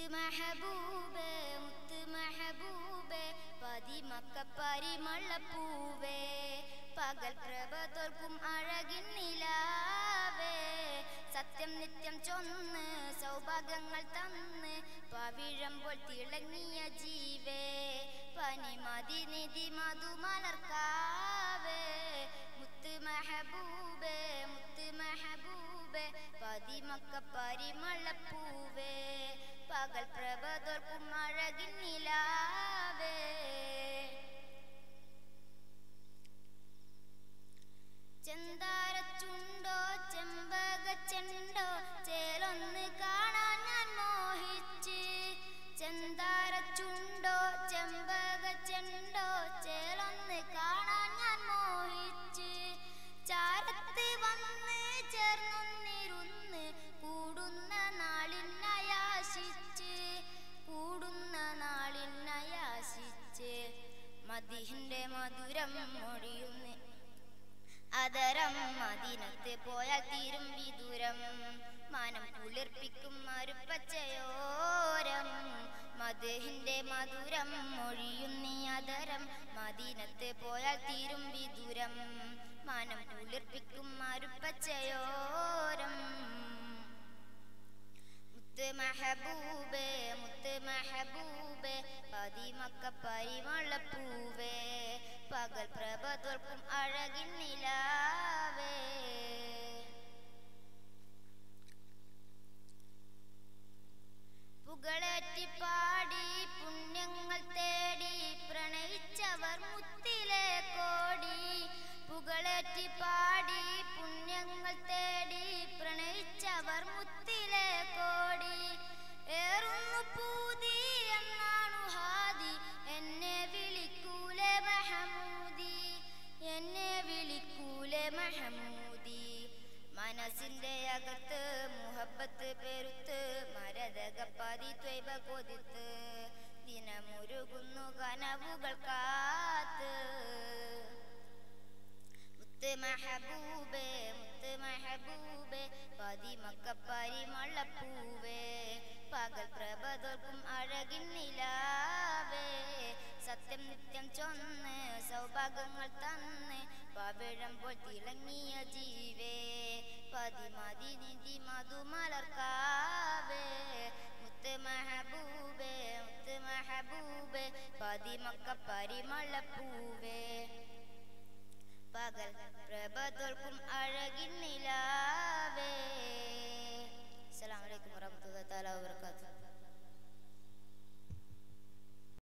മെഹബൂബേ മുത്ത് മെഹബൂബേ പതിമക്ക പരിമളപ്പൂവേ പകൽ പ്രഭ തോൽക്കും അഴകിൻ നിലാവേ സത്യം നിത്യം ചൊന്ന് സൗഭാഗ്യങ്ങൾ തന്ന് പവിഴമ്പോൾ തിളങ്ങിയ ജീവേ പനിമതി നിധി മധുമലർക്കാവേ മുത്ത് മെഹബൂബേ മുത്ത് മെഹബൂബേ പതിമക്ക പരിമളപ്പൂവേ പകൽ പ്രഭ തോൽക്കും അഴകിൻ നിലാവേ ചെന്താരച്ചുണ്ടോ ചെമ്പകച്ചെണ്ടോ ചേലൊന്ന് കാണാൻ ഞാൻ മോഹിച്ച് ചെന്താരച്ചുണ്ടോ ചെമ്പകച്ചെണ്ടോ ചേലൊന്ന് കാണാൻ ഞാൻ മോഹിച്ച് ചാരത്ത് വന്ന് ചേർന്നൊന്നിരുന്ന് കൂടുന്ന നാളിനയാശിച്ച് കൂടുന്ന നാളിനയാശിച്ച് മതിഹിന്റെ മധുരം മൊഴിയുന്നു അതരം മദീനത്ത് പോയാൽ തീരും വിദൂരം മാനം കുളിർപ്പിക്കും മരുപ്പച്ചയോരം മധുഹിന്റെ മധുരം മൊഴിയുന്നീ അതരം മദീനത്ത് പോയാൽ തീരും വിദൂരം മാനം കുളിർപ്പിക്കും മരുപ്പച്ചയോരം മുത്ത് മെഹബൂബേ മുത്ത് മെഹബൂബേ പതിമക്ക പരിമളപ്പൂവേ പകൽ പ്രഭ തോൽക്കും അഴകിൻ നിലാവേ പുകളേറ്റി പാടി പുണ്യങ്ങൾ തേടി പ്രണയിച്ചവർ മുത്തിലെ കോടി പുകളേറ്റി പാടി പുണ്യങ്ങൾ തേടി പ്രണയിച്ചവർ മുത്തിലെ കോടി ഏറുന്നു പൂതി എന്നാണു ഹാദി എന്നെ വിളിക്കൂലെ മഹമൂദി എന്നെ വിളിക്കൂലെ മഹമൂദി മനസ്സിന്റെ അകത്ത് മുഹബത്ത് പെരുത്ത് മരതകപ്പതി ത്വൈവ കൊതിത്ത് ദിനമുരുകുന്നു കനവുകൾ കാത്ത് മുത്ത് മെഹബൂബേ മുത്ത് മെഹബൂബേ പതിമക്ക പരിമളപ്പൂവേ പകൽ പ്രഭ തോൽക്കും അഴകിൻ നിലാവേ സത്യം നിത്യം ചൊന്ന് സൗഭാഗ്യങ്ങൾ തന്ന് പവിഴമ്പോൾ തിളങ്ങിയ ജീവേ പതിമതി നിധി മധുമലർക്കാവേ മുത്ത് മെഹബൂബേ മുത്ത് മെഹബൂബേ പതിമക്ക പരിമളപ്പൂവേ പകൽ പ്രഭ തോൽക്കും അഴകിൻ നിലാവേ അസ്സലാമു അലൈക്കും വറഹ്മത്തുള്ളാഹി തആല വബറകാതുഹു